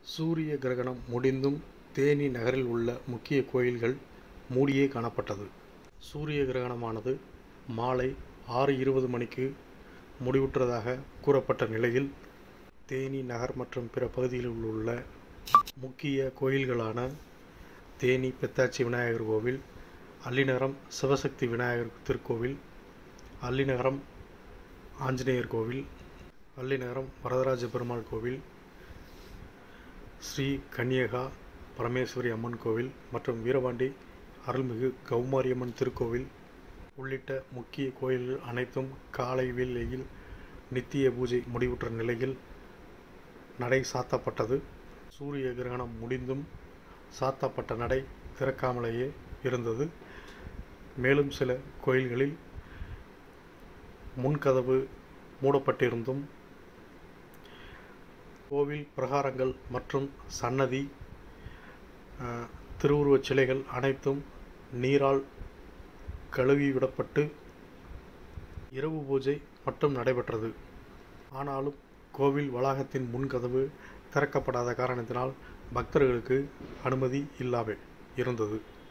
சூரிய கிரகணம் முடிந்தும் தேனி நகரில் உள்ள முக்கிய கோயில்கள் மூடியே காணப்பட்டது சூரிய கிரகணமானது மாலை ஆறு இருபது மணிக்கு முடிவுற்றதாக கூறப்பட்ட நிலையில் தேனி நகர் மற்றும் பிற பகுதிகளில் உள்ள முக்கிய கோயில்களான தேனி பெத்தாச்சி விநாயகர் கோவில் அல்லிநகரம் சிவசக்தி விநாயகர் திருக்கோவில் அல்லிநகரம் ஆஞ்சநேயர் கோவில் அல்லிநகரம் வரதராஜ பெருமாள் கோவில் ஸ்ரீ கன்யகா பரமேஸ்வரி அம்மன் கோவில் மற்றும் வீரபாண்டி அருள்மிகு கௌமாரியம்மன் திருக்கோவில் உள்ளிட்ட முக்கிய கோயில்கள் அனைத்தும் காலை வேளையில் நித்திய பூஜை முடிவுற்ற நிலையில் நடை சாத்தப்பட்டது சூரிய கிரகணம் முடிந்தும் சாத்தப்பட்ட நடை திறக்காமலேயே இருந்தது மேலும் சில கோயில்களில் முன்கதவு மூடப்பட்டிருந்தும் கோவில் பிரகாரங்கள் மற்றும் சன்னதி அஹ், திருவுருவச் சிலைகள் அனைத்தும் நீரால் கழுவி விடப்பட்டு இரவு பூஜை மட்டும் நடைபெற்றது ஆனாலும் கோவில் வளாகத்தின் முன்கதவு திறக்கப்படாத காரணத்தினால் பக்தர்களுக்கு அனுமதி இல்லாமல் இருந்தது